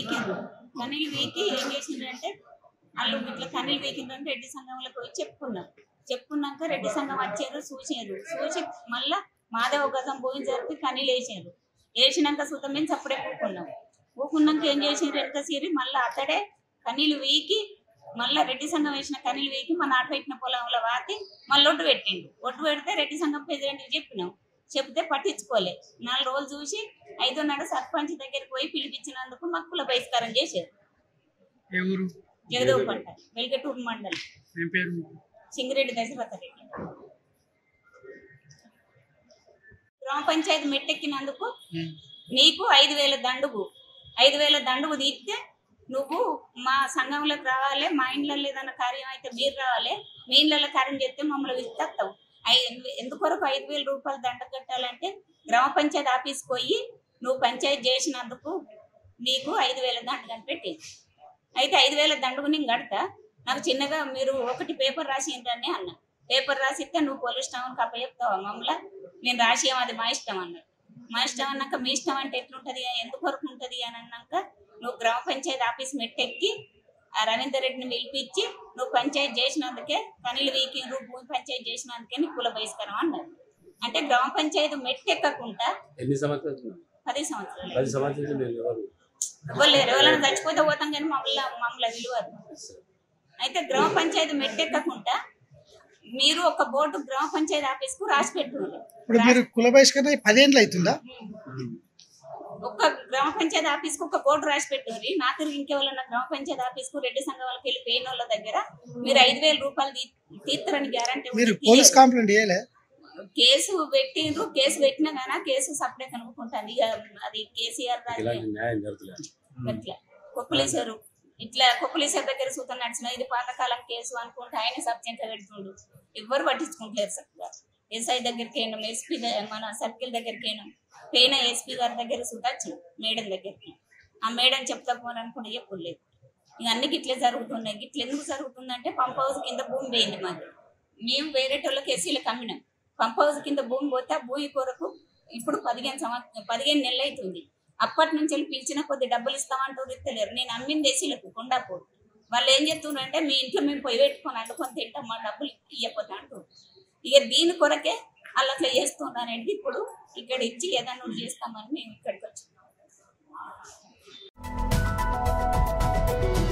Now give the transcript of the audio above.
వీకిండ్రు కన్నీళ్ళు వీకి ఏం చేసిండ్రంటే వాళ్ళు ఇట్లా కన్నీళ్ళు వీకిండ్రంటే రెడ్డి సంఘంలోకి పోయి చెప్పుకున్నాం చెప్పుకున్నాక రెడ్డి సంఘం వచ్చారు చూసారు చూసి మళ్ళా మాధవ గజం పోయి జరిపి కన్నీళ్ళు వేసారు వేసినాక సుతం మేము చప్పుడే పూకున్నాం పూకున్నాక ఏం చేసిండ్రు వెనక సీరి మళ్ళీ అతడే కన్నీళ్ళు వీకి మళ్ళా రెడ్డి సంఘం వేసిన కన్నీళ్ళు వీకి మన ఆట పెట్టిన పొలంలో వాతి మళ్ళీ ఒడ్డు పెట్టిండు ఒడ్డు పెడితే రెడ్డి సంఘం ప్రెసిడెంట్కి చెప్పినాం చెప్తే పట్టించుకోలే నాలుగు రోజులు చూసి ఐదో నాడు సర్పంచ్ దగ్గరికి పోయి పిలిపించినందుకు మాకు కుల బహిష్కారం చేశారు ఏ ఊరు జగదేవ్ పంట వెలిగటూరు మండలం ఏం పేరు సింగిరెడ్డి దశరథ రెడ్డి గ్రామ పంచాయతీ మెట్టెక్కినందుకు ఉమ్. నీకు ఐదు వేల దండుగు ఐదు వేల దండుగు తీస్తే నువ్వు మా సంఘంలోకి రావాలి మా ఇండ్లలో ఏదైనా కార్యం అయితే మీరు రావాలి మీ ఇండ్లలో కార్యం చేస్తే మమ్మల్ని విస్తావు ఎందుకొరకు ఐదు వేల రూపాయలు దండ కట్టాలంటే గ్రామ పంచాయతీ ఆఫీస్కి పోయి నువ్వు పంచాయతీ చేసినందుకు నీకు ఐదు వేల దండ కనిపెట్టి అయితే ఐదు వేల దండుగు నేను కడతా నాకు చిన్నగా మీరు ఒకటి పేపర్ రాసిండ్రని అన్న పేపర్ రాసిస్తే నువ్వు పోలీస్ స్టేషన్కి అప్పచెప్తావా మమ్మల్ని నేను రాసేయం అది మా ఇష్టం అన్నాడు మా ఇష్టం అన్నాక మీ ఇష్టం అంటే ఎట్లుంటది ఎందుకు వరకు ఉంటది అని అన్నాక నువ్వు గ్రామ పంచాయతీ ఆఫీస్ మెట్టెక్కి ఆ రవీందర్ రెడ్డిని పిలిపించి నువ్వు పంచాయతీ చేసినందుకే కనీలు వీకింగ్ భూమి పంచాయతీ చేసినందుకే నీ కుల బహిష్కరం అన్నారు అంటే గ్రామ పంచాయతీ మెట్టెక్కకుండా ఎన్ని సంవత్సరాలు పది సంవత్సరాలు పది సంవత్సరాలు నేను ఎవరు ఎవరు లేరు ఎవరైనా చచ్చిపోతే పోతాం కానీ మమ్మల్ని మమ్మల్ని విలువరు అయితే గ్రామ పంచాయతీ మెట్టెక్కకుండా మీరు ఒక బోర్డు గ్రామ పంచాయతీ ఆఫీస్ కు రాసి పెట్టుకోండి ఇప్పుడు మీరు కుల బహిష్కరణ అయి పదేండ్లు అవుతుందా ఒక్క గ్రామ పంచాయతీ ఆఫీస్ కు ఒక బోర్డు రాసి పెట్టుకోండి నా తిరిగి ఇంకెవరన్నా గ్రామ పంచాయతీ ఆఫీస్ కు రెడ్డి సంఘం వాళ్ళకి వెళ్ళి పోయిన వాళ్ళ దగ్గర మీరు ఐదు వేల రూపాయలు తీ- తీస్తారని గ్యారంటీ మీరు పోలీస్ కంప్లైంట్ చేయలే కేసు పెట్టిండ్రు కేసు పెట్టినా కానీ ఆ కేసు సపరేట్ కనుక్కుంటాను ఇక అది కేసీఆర్ రాజు ఇలాంటి న్యాయం జరుగుతుంది ఇట్లా కొప్పులేశారు ఇట్లా కొప్పులేశారు దగ్గర సూతం నడిచిన ఇది పాతకాలం కేసు అనుకుంటే ఆయన సబ్జెక్ట్ పెడుతుండు ఎవ్వరు పట్టించుకుంటలేరు చక్కగా ఎస్ఐ దగ్గరికి అయినాం ఎస్పీ మన సర్కిల్ దగ్గరికి అయినాం పోయిన ఎస్పీ గారి దగ్గర సుతచ్చు మేడం దగ్గరికి ఆ మేడం చెప్తా పోననుకుంటే చెప్పలేదు ఇక అన్ని గిట్లే జరుగుతున్నాయి గిట్ల ఎందుకు జరుగుతుందంటే పంప్ హౌస్ కింద భూమి పోయింది మాకు మేము వేరే వాళ్ళకి ఎస్సీలకు అమ్మినాం పంప్ హౌస్ కింద భూమి పోతే ఆ భూమి కొరకు ఇప్పుడు పదిహేను సంవత్సరం పదిహేను నెలలు అవుతుంది అప్పటి నుంచి వెళ్ళి పిలిచిన కొద్ది డబ్బులు ఇస్తామంటారు ఇస్తలేరు నేను అమ్మింది ఎస్సీలకు కొండాపూర్ వాళ్ళు ఏం చెప్తున్నారు అంటే మీ ఇంట్లో మేము పొయ్యి పెట్టుకొని వండుకొని తింటాం మా డబ్బులు ఇవ్వకపోతే అంటారు ఇక దీని కొరకే వాళ్ళు అట్లా చేస్తున్నారు అనేది ఇప్పుడు ఇక్కడ ఇచ్చి ఏదన్నా ఒకటి చేస్తామని మేము ఇక్కడికి వచ్చాం